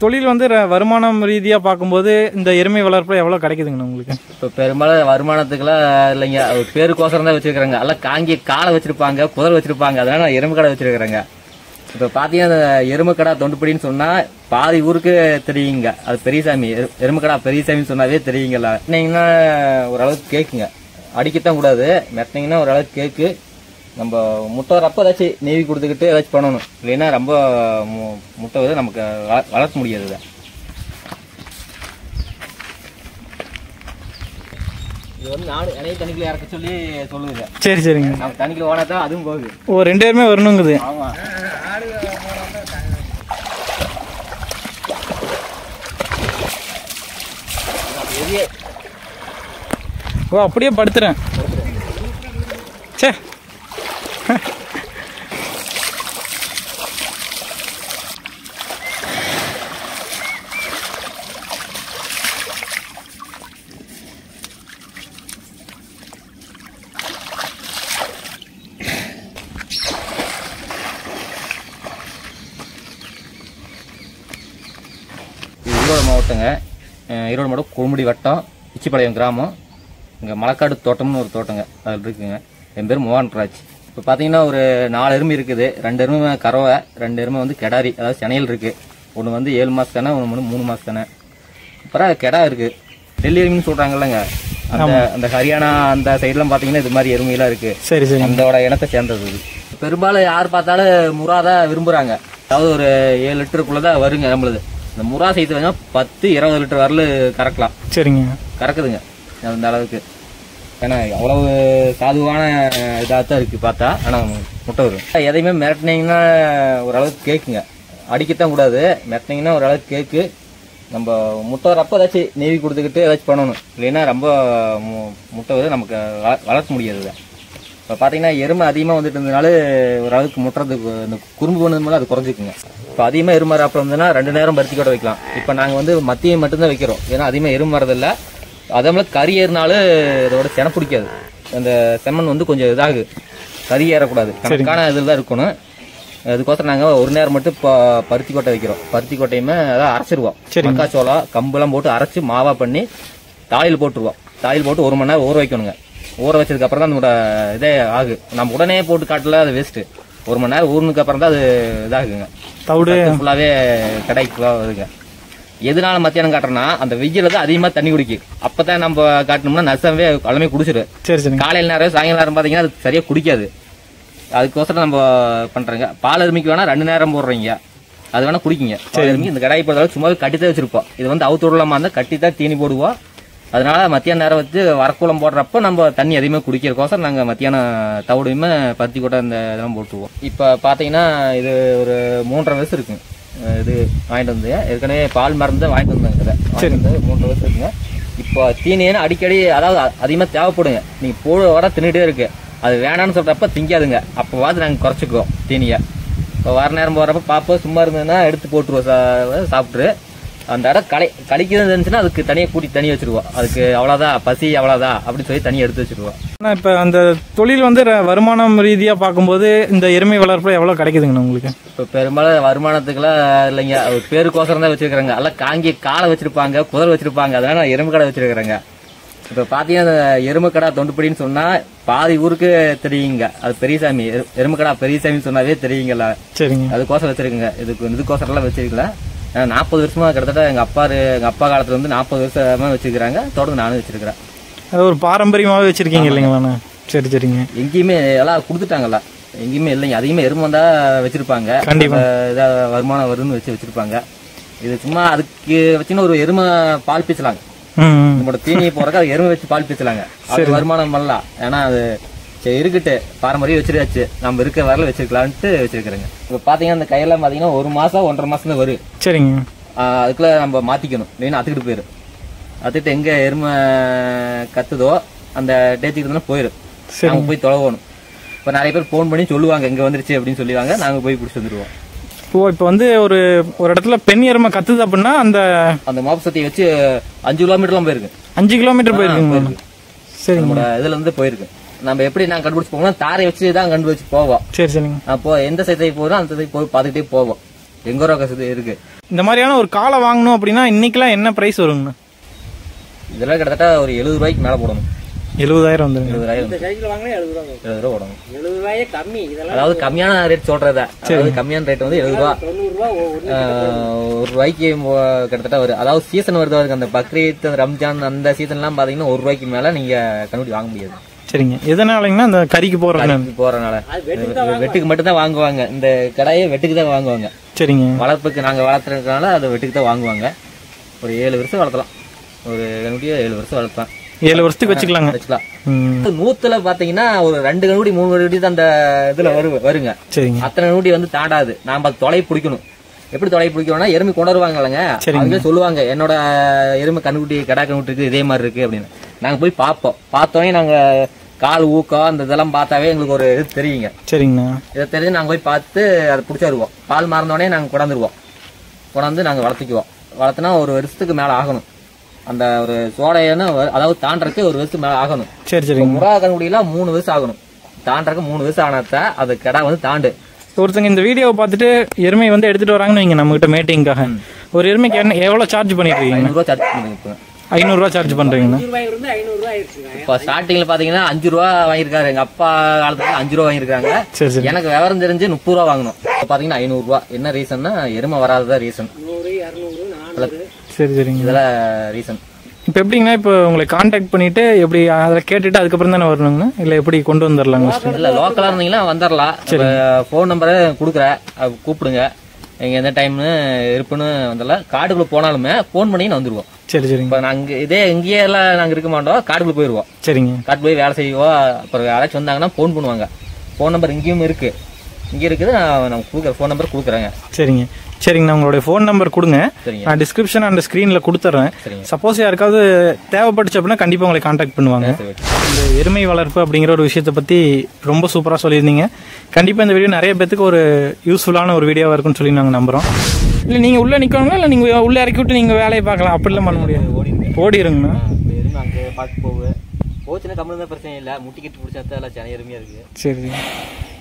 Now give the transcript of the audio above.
தொழில் வந்து ர- வருமானம் ரீதியா பார்க்கும்போது இந்த எருமை வளர்ப்புல எவ்வளவு கிடைக்குதுங்கண்ணா உங்களுக்கு இப்போ பெரும்பாலும் வருமானத்துக்குலாம் இல்லைங்க அது பேருக்கோசரம் தான் வச்சிருக்காங்க எல்லாம் காங்கி காலை வச்சிருப்பாங்க குதிரை வச்சிருப்பாங்க அதனால நான் எருமை கடை வச்சிருக்கிறேங்க இப்போ பார்த்தீங்கன்னா அந்த எருமை கடை தொண்டுப்படின்னு சொன்னா பாதி ஊருக்கு தெரியுங்க அது பெரியசாமி எரு- எருமை கடை பெரியசாமின்னு சொன்னாவே தெரியுங்கல்ல மெட்டினீங்கன்னா ஓரளவுக்கு கேக்குங்க அடிக்கத்தான் கூடாது மெட்டினீங்கன்னா ஓரளவுக்கு கேக்கு நம்ம முட்டை வரப்ப ஏதாச்சும் நீவி கொடுத்துக்கிட்டு ஏதாச்சும் பண்ணணும் இல்லைன்னா ரொம்ப மு- முட்டை வந்து நமக்கு வள- வளர்க்க முடியாது இதை. இது வந்து நாடு இணைய தண்ணிக்குள்ள இறக்க சொல்லி சொல்லுங்க சரி சரிங்க நம்ம தண்ணிக்குள்ள ஓனா தான் அதுவும் போகுது ஓ ரெண்டு பேருமே வரணுங்குது ஆமா பெரிய ஓ அப்படியே படுத்துறேன் சே இது ஈரோடு மாவட்டங்க அஹ் ஈரோடு மாவட்டம் குழுமுடி வட்டம் இச்சிப்பாளையம் கிராமம் இங்கே மலக்காடு தோட்டம்னு ஒரு தோட்டங்க அதில் இருக்குங்க என் பேர் மோகன் ராஜ் இப்போ பார்த்தீங்கன்னா ஒரு நாலு எருமை இருக்குது ரெண்டு எருமை கறவை ரெண்டு எருமை வந்து கெடாரி அதாவது சென்னையில் இருக்கு ஒன்று வந்து ஏழு மாசம் தானே ஒன்று வந்து மூணு மாசம் தானே அப்புறம் கெடா இருக்கு டெல்லி எருமைன்னு சொல்றாங்கல்லங்க அந்த அந்த ஹரியானா அந்த சைட்லாம் பார்த்தீங்கன்னா இது மாதிரி எருமையெல்லாம் இருக்கு சரி சரி அந்தோட இனத்தை சேர்ந்தது இது பெரும்பாலும் யார் பார்த்தாலும் முறா தான் விரும்புறாங்க அதாவது ஒரு ஏழு லிட்டருக்குள்ள தான் வருங்க நம்மளுது இந்த முறா செய்து வேணா பத்து இருபது லிட்டர் வரல கறக்கலாம் சரிங்க கறக்குதுங்க அந்த அளவுக்கு ஏன்னா அவ்வளவு சாதுவான இதாக தான் இருக்கு பார்த்தா ஆனால் முட்டை வரும் எதையுமே மிரட்டினீங்கன்னா ஓரளவுக்கு கேக்குங்க அடிக்கத்தான் கூடாது மிரட்டினீங்கன்னா ஓரளவுக்கு கேக்கு நம்ம முட்டை வரப்ப ஏதாச்சும் நீவி கொடுத்துக்கிட்டு ஏதாச்சும் பண்ணணும் இல்லைன்னா ரொம்ப மு- முட்டை வந்து நமக்கு வள- வளர்க்க முடியாது இதை. இப்போ பார்த்தீங்கன்னா எருமை அதிகமாக வந்துட்டு இருந்ததுனால ஓரளவுக்கு முட்டுறதுக்கு இந்த குறும்பு பண்ணது அது குறைஞ்சிக்குங்க இப்போ அதிகமாக எருமை வரப்ப இருந்ததுன்னா ரெண்டு நேரம் பருத்தி கூட வைக்கலாம் இப்போ நாங்கள் வந்து மத்திய மட்டும்தான் வைக்கிறோம் ஏன்னா அதிகமாக எருமை வரதில்ல அதே மாதிரி கறி ஏறினாலும் இதோட சென பிடிக்காது அந்த செம்மண் வந்து கொஞ்சம் இதாகு கறி ஏறக்கூடாது கணக்கான இதில் தான் இருக்கணும் அதுக்கோசரம் நாங்கள் ஒரு நேரம் மட்டும் ப- பருத்தி கொட்டை வைக்கிறோம் பருத்தி கொட்டையுமே அதான் அரைச்சிருவோம் மக்காச்சோளம் கம்பெல்லாம் போட்டு அரைச்சு மாவா பண்ணி தாயில் போட்டுருவோம் தாயில் போட்டு ஒரு மணி நேரம் ஊற வைக்கணுங்க ஊற வச்சதுக்கு அப்புறம் தான் அதோட இதே ஆகு நம்ம உடனே போட்டு காட்டல அது வேஸ்ட் ஒரு மணி நேரம் ஊறினதுக்கு அப்புறம் தான் அது இதாகுங்க தவிடு ஃபுல்லாவே கடைக்கு வருதுங்க எதனால மத்தியானம் காட்டுறோம்னா அந்த வெயில தான் அதிகமா தண்ணி குடிக்கும் அப்பதான் நம்ம காட்டணும்னா நசமே எல்லாமே குடிச்சிடும் சரி சரிங்க காலையில நேரம் சாயங்காலம் நேரம் பாத்தீங்கன்னா அது சரியா குடிக்காது அதுக்கோசரம் நம்ம பண்றோங்க பால் எருமைக்கு வேணா ரெண்டு நேரம் போடுறீங்க அது வேணா குடிக்குங்க பால் எருமைக்கு இந்த கடாய் பொறுத்தளவு சும்மாவே கட்டி தான் வச்சிருப்போம் இது வந்து அவுத்து விடலாமா இருந்தா கட்டி தான் தீனி போடுவோம் அதனால மத்தியான நேரம் வச்சு வரக்குளம் போடுறப்ப நம்ம தண்ணி அதிகமாக குடிக்கிறக்கோசரம் நாங்கள் மத்தியானம் தவிடையுமே பருத்தி கொட்டை இந்த இதெல்லாம் போட்டுருவோம் இப்போ பார்த்தீங்கன்னா இது ஒரு மூன்றரை வயசு இருக்குங்க அஹ் இது வாங்கிட்டு வந்து ஏற்கனவே பால் மருந்து வாங்கிட்டு வந்தாங்க இதை வாங்கிட்டு வந்து மூன்றரை வயசு இருக்குங்க இப்போ தீனின்னு அடிக்கடி அதாவது அதிகமாக தேவைப்படுங்க நீங்கள் போட வர தின்னுட்டே இருக்கு அது வேணாம்னு சொல்றப்ப திங்காதுங்க அப்போவாது நாங்கள் குறைச்சிக்குவோம் தீனியை இப்போ வர நேரம் போகிறப்ப பார்ப்போம் சும்மா இருந்ததுன்னா எடுத்து போட்டுருவோம் சா- சாப்பிட்ரு அந்த இடம் கடை கடிக்கிறது இருந்துச்சுன்னா அதுக்கு தனியாக கூட்டி தனி வச்சிருவோம் அதுக்கு அவ்வளோதான் பசி அவ்வளோதான் அப்படின்னு சொல்லி தனியாக எடுத்து வச்சிருவோம் ஆனா இப்ப அந்த தொழில் வந்து ர- வருமானம் ரீதியா பார்க்கும்போது இந்த எருமை வளர்ப்புல எவ்வளவு கிடைக்குதுங்கண்ணா உங்களுக்கு இப்போ பெரும்பாலும் வருமானத்துக்குலாம் இல்லைங்க அது பேருக்கோசரம் தான் வச்சிருக்காங்க எல்லாம் காங்கி காலை வச்சிருப்பாங்க குதிரை வச்சிருப்பாங்க அதனால நான் எருமை கடை வச்சிருக்கிறேங்க இப்போ பார்த்தீங்கன்னா அந்த எருமை கடை தொண்டுப்படின்னு சொன்னா பாதி ஊருக்கு தெரியுங்க அது பெரியசாமி எரு- எருமை கடை பெரியசாமின்னு சொன்னாவே தெரியுங்கல்ல சரிங்க அதுக்கோசரம் வச்சிருக்குங்க இதுக்கு இதுக்கோசரம்லாம் வச்சிருக்கல நாற்பது வருஷமா கிட்டத்தட்ட எங்க அப்பா எங்க அப்பா காலத்துல இருந்து நாற்பது வருஷமா வச்சிருக்கிறாங்க தொடர்ந்து நானும் வச்சிருக்கிறேன் அது ஒரு பாரம்பரியமாவே வச்சிருக்கீங்க இல்லைங்களாண்ணா சரி சரிங்க எங்கேயுமே எல்லாம் கொடுத்துட்டாங்கல்ல எங்கேயுமே இல்லைங்க அதிகமா எருமை வந்தா வச்சிருப்பாங்க கண்டிப்பா. அந்த இதா வருமானம் வரும்னு வச்சு வச்சிருப்பாங்க இது சும்மா அதுக்கு வச்சுன்னு ஒரு எருமை பால் பீச்சலாங்க ம் ம். நம்மளோட தீனியை போறதுக்கு அது எருமை வச்சு பால் பீச்சலாங்க அது வருமானம் பண்ணலாம் ஏன்னா அது சரி இருக்கட்டு பாரம்பரியம் வச்சிருக்காச்சு நம்ம இருக்க வரல வச்சிருக்கலான்ட்டு வச்சிருக்கிறேங்க இப்போ பாத்தீங்கன்னா அந்த கையெல்லாம் பாத்தீங்கன்னா ஒரு மாசம் ஒன்றரை மாசம் தான் வரும் சரிங்க ஆஹ் அதுக்குள்ள நம்ம மாத்திக்கணும் இல்லைன்னா அத்துக்கிட்டு போயிடும் அத்துட்டு எங்க எருமை கத்துதோ அந்த டேச்சுக்கு தானே போயிடும் சரி. நாங்க போய் தொலைவோணும் இப்போ நிறைய பேர் ஃபோன் பண்ணி சொல்லுவாங்க இங்க வந்துருச்சு அப்படின்னு சொல்லுவாங்க நாங்க போய் பிடிச்சி வந்துருவோம் ஓ இப்போ வந்து ஒரு ஒரு இடத்துல பெண் எருமை கத்துது அப்படின்னா அந்த அந்த மாப்பு சத்தியை வச்சு அஞ்சு கிலோமீட்டர்லாம் போயிருக்கு அஞ்சு கிலோமீட்டர் போயிருக்குங்க சரிங்க நம்மளோட இதுல இருந்து போயிருக்கு நம்ம எப்படி நாங்க கண்டுபிடிச்சு போவோம்னா தாரை வச்சு தான் கண்டுபிடிச்சு போவோம் சரி சரிங்க அப்போ எந்த சைத்தை போகிறோம் அந்த சைத்தை போய் பார்த்துக்கிட்டே போவோம் எங்க ஒரு கசதி இருக்கு இந்த மாதிரியான ஒரு காலை வாங்கணும் அப்படின்னா இன்னைக்கெல்லாம் என்ன பிரைஸ் வருங்கண்ணா இதெல்லாம் கிட்டத்தட்ட ஒரு எழுபது ரூபாய்க்கு மேலே போடணும் எழுபதாயிரம் வந்துருங்க எழுபதாயிரம் இந்த சைக்கிள் வாங்கினா எழுபது ரூபா வரும். எழுபது ரூபா போடணும் எழுபது ரூபாயே கம்மி இதெல்லாம் அதாவது கம்மியான ரேட் சொல்றதா அதாவது கம்மியான ரேட் வந்து எழுபது ரூபா தொண்ணூறு ரூபா ஒன்று ஆஹ், ஒரு ரூபாய்க்கு மோ- கிட்டத்தட்ட ஒரு அதாவது சீசன் வருது வருது அந்த பக்ரீத் அந்த ரம்ஜான் அந்த சீசன்லாம் பாத்தீங்கன்னா ஒரு ரூபாய்க்கு மேல நீங்க கண்டுபிடி வாங்க முடியாது சரிங்க எதனாலங்கன்னா அந்த கறிக்கு போடுறதுனால கடைக்கு போறதுனால அது வெட்டுக்கு வெட்டுக்கு மட்டும் தான் வாங்குவாங்க இந்த கடையை வெட்டுக்கு தான் வாங்குவாங்க சரிங்க வளர்ப்புக்கு நாங்க வளர்த்துறதுனால அதை வெட்டுக்கு தான் வாங்குவாங்க ஒரு ஏழு வருஷம் வளர்த்தலாம் ஒரு கண்ணுடியை ஏழு வருஷம் வளர்த்தலாம் ஏழு வருஷத்துக்கு வச்சுக்கலாங்க வச்சுக்கலாம் ம் நூத்துல பாத்தீங்கன்னா ஒரு ரெண்டு கண்ணுடி மூணு கண்ணுடி தான் அந்த இதுல வரு வருங்க சரிங்க அத்தனை நூடி வந்து தாண்டாது நாம அது தொலை பிடிக்கணும் எப்படி தொலை பிடிக்கணும்னா எருமை கொண்டு வருவாங்க இல்லைங்க சரிங்க. அவங்க சொல்லுவாங்க என்னோட எருமை கண்ணுக்குட்டி கடா கண்ணுக்குட்டி இருக்கு இதே மாதிரி இருக்கு அப்படின்னு நாங்க போய் பார்ப்போம் பார்த்தோன்னே நாங்க கால் ஊக்கம் அந்த இதெல்லாம் பார்த்தாவே எங்களுக்கு ஒரு இது தெரியுங்க சரிங்கண்ணா இதை தெரிஞ்சு நாங்க போய் பார்த்து அதை பிடிச்சி வருவோம் பால் மறந்தோடனே நாங்க கொண்டாந்துருவோம் கொண்டாந்து நாங்க வளர்த்துக்குவோம் வளர்த்துனா ஒரு வருஷத்துக்கு மேல ஆகணும் அந்த ஒரு சோடையான அதாவது தாண்டறதுக்கு ஒரு வருஷத்துக்கு மேல ஆகணும் சரி சரிங்க முறா கண்ணுக்குடியெல்லாம் மூணு வருஷம் ஆகணும் தாண்டறதுக்கு மூணு வருஷம் ஆனாதான் அது கடா வந்து தாண்டு ஒருத்தங்க இந்த வீடியோவை பார்த்துட்டு எருமை வந்து எடுத்துட்டு வராங்கன்னு வைங்க நம்ம கிட்ட மேட்டிங்காக ஒரு எருமைக்கு என்ன எவ்வளவு சார்ஜ் பண்ணிட்டு இருக்கீங்க ஐநூறுரூவா சார்ஜ் பண்ணுங்க இப்போ ஐநூறுரூவா சார்ஜ் பண்றீங்கண்ணா அஞ்சு ரூபாய் இருந்து ஐநூறு ரூபாய் ஆயிடுச்சுங்க இப்போ ஸ்டார்டிங்ல பாத்தீங்கன்னா அஞ்சு ரூபா வாங்கியிருக்காரு எங்க அப்பா காலத்துல அஞ்சு ரூபா வாங்கியிருக்காங்க சரி சரி எனக்கு விவரம் தெரிஞ்சு முப்பது ரூபா வாங்கணும் இப்போ பாத்தீங்கன்னா ஐநூறு ரூபா என்ன ரீசன்னா எருமை வராததான் ரீசன் நூறு இரநூறு நானூறு சரி சரிங்க இதெல்லாம் ரீசன் இப்போ எப்படிங்கண்ணா இப்போ உங்களை காண்டாக்ட் பண்ணிட்டு எப்படி அதை கேட்டுட்டு அதுக்கப்புறம் தானே வரணுங்கண்ணா இல்லை எப்படி கொண்டு வந்துடலாங்க இல்ல லோக்கலா இருந்தீங்கன்னா வந்துடலாம் ஃபோன் நம்பரை கொடுக்குறேன் அது கூப்பிடுங்க எங்க எந்த டைம்னு இருப்புன்னு வந்துடலாம் காடுக்குள்ள போனாலுமே ஃபோன் பண்ணி வந்துருவோம் சரி சரிங்க இப்போ நாங்க இதே இங்கேயே எல்லாம் நாங்க இருக்க மாட்டோம் காடுக்குள்ள போயிருவோம் சரிங்க காட்டு போய் வேலை செய்வோம் அப்புறம் யாராச்சும் வந்தாங்கன்னா ஃபோன் பண்ணுவாங்க ஃபோன் நம்பர் இங்கேயும் இருக்கு இங்கே இருக்குது நான் நான் கொடுக்குற ஃபோன் நம்பர் கொடுக்குறேங்க சரிங்க சரிங்கண்ணா உங்களுடைய ஃபோன் நம்பர் கொடுங்க சரிங்க நான் டிஸ்கிரிப்ஷன் அந்த ஸ்க்ரீனில் கொடுத்துட்றேன் சரிங்க சப்போஸ் யாருக்காவது தேவைப்பட்டுச்சு அப்படின்னா கண்டிப்பாக உங்களை காண்டாக்ட் பண்ணுவாங்க சரி ஓகே இந்த எருமை வளர்ப்பு அப்படிங்கிற ஒரு விஷயத்தை பற்றி ரொம்ப சூப்பராக சொல்லியிருந்தீங்க கண்டிப்பாக இந்த வீடியோ நிறைய பேத்துக்கு ஒரு யூஸ்ஃபுல்லான ஒரு வீடியோவாக இருக்கும்னு சொல்லி நாங்கள் நம்புகிறோம் இல்லை நீங்கள் உள்ளே நிற்கணுங்களா இல்லை நீங்கள் உள்ளே இறக்கி விட்டு நீங்கள் வேலையை பார்க்கலாம் அப்படிலாம் பண்ண முடியாது ஓடிடுங்க ஓடிடுங்கண்ணா எருமை அங்கே பார்த்து போகு போச்சுன்னா கம்மி தான் பிரச்சனை இல்லை முட்டி கட்டி பிடிச்சா எல்லாம் சென எருமையாக இருக்குது சரி